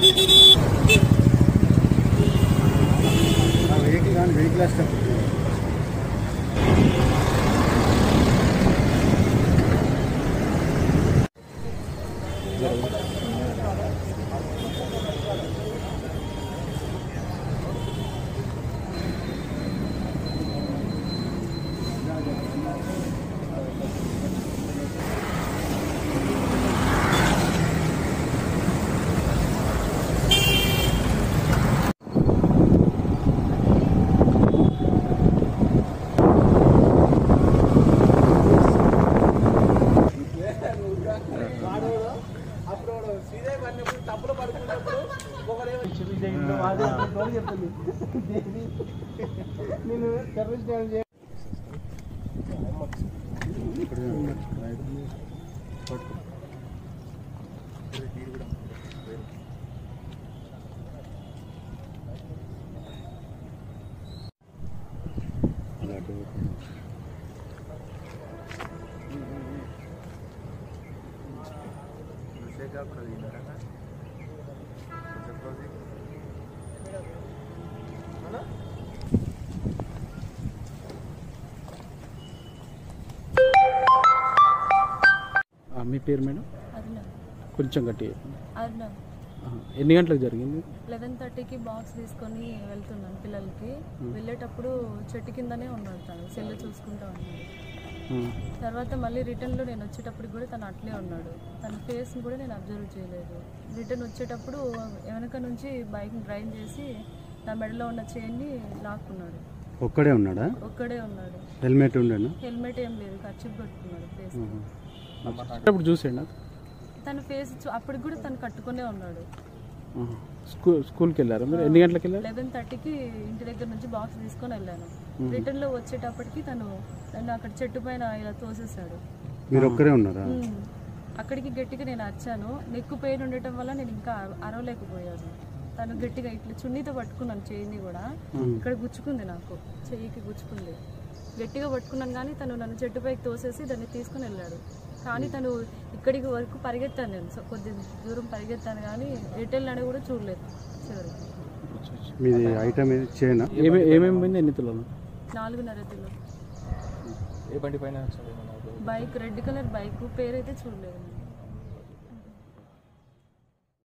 Vehicle కానీ vehicle వేస్తాం ఆ, మీ పేరు మేడం అరుణ కొంచెం గట్టి అరుణ ఎన్ని గంటలకు జరిగింది లెవెన్ థర్టీకి బాక్స్ తీసుకొని వెళ్తున్నాను పిల్లలకి వెళ్ళేటప్పుడు చెట్టు కిందనే ఉన్నాడు తను సెల్ చూసుకుంటా ఉన్నాడు ఆ, తర్వాత మళ్ళీ రిటర్న్లో నేను వచ్చేటప్పుడు కూడా తను అట్లే ఉన్నాడు తన ఫేస్ని కూడా నేను అబ్జర్వ్ చేయలేదు రిటర్న్ వచ్చేటప్పుడు వెనక నుంచి బైక్ డ్రైవ్ చేసి నా మెడలో ఉన్న చైన్ని లాక్కున్నాడు ఒక్కడే ఉన్నాడా ఒక్కడే ఉన్నాడు హెల్మెట్ ఉండేనా హెల్మెట్ ఏం లేదు ఖర్చు పెట్టుకున్నాడు ఫేస్ అప్పుడు చూసేయండి తన ఫేస్ చూ- అప్పటికి కూడా తను కట్టుకునే ఉన్నాడు స్కూల్ స్కూల్కి వెళ్ళారా మీరు ఎన్ని గంటలకు వెళ్ళారు లెవెన్ థర్టీకి ఇంటి దగ్గర నుంచి బాక్స్ తీసుకొని వెళ్ళాను రిటర్న్ లో వచ్చేటప్పటికి తను నన్ను అక్కడ చెట్టు పైన ఇలా తోసేసాడు మీరు ఒక్కరే ఉన్నారా ఉమ్. అక్కడికి గట్టిగా నేను అరిచాను నెక్కు పెయిన్ ఉండటం వల్ల నేను ఇంకా అర- అరవలేకపోయాను తను గట్టిగా ఇట్లా చున్నీతో పట్టుకున్నాను చెయ్యిని కూడా ఇక్కడ గుచ్చుకుంది నాకు చెయ్యికి గుచ్చుకుంది గట్టిగా పట్టుకున్నాను కానీ తను నన్ను చెట్టు పైకి తోసేసి దాన్ని తీసుకుని వెళ్ళాడు కానీ తను ఇక్కడికి వరకు పరిగెత్తాను నేను సో కొద్ది దూరం పరిగెత్తాను కానీ ఎటు వెళ్ళాడో కూడా చూడలేదు చివరికి మీది ఐటమ్ ఏది చేయనా ఏమే ఏమేమి పోయింది ఎన్ని తులాలు నాలుగున్నర కిలో ఏ బండి పైన బైక్ రెడ్ కలర్ బైక్ పేరైతే చూడలేదు నేను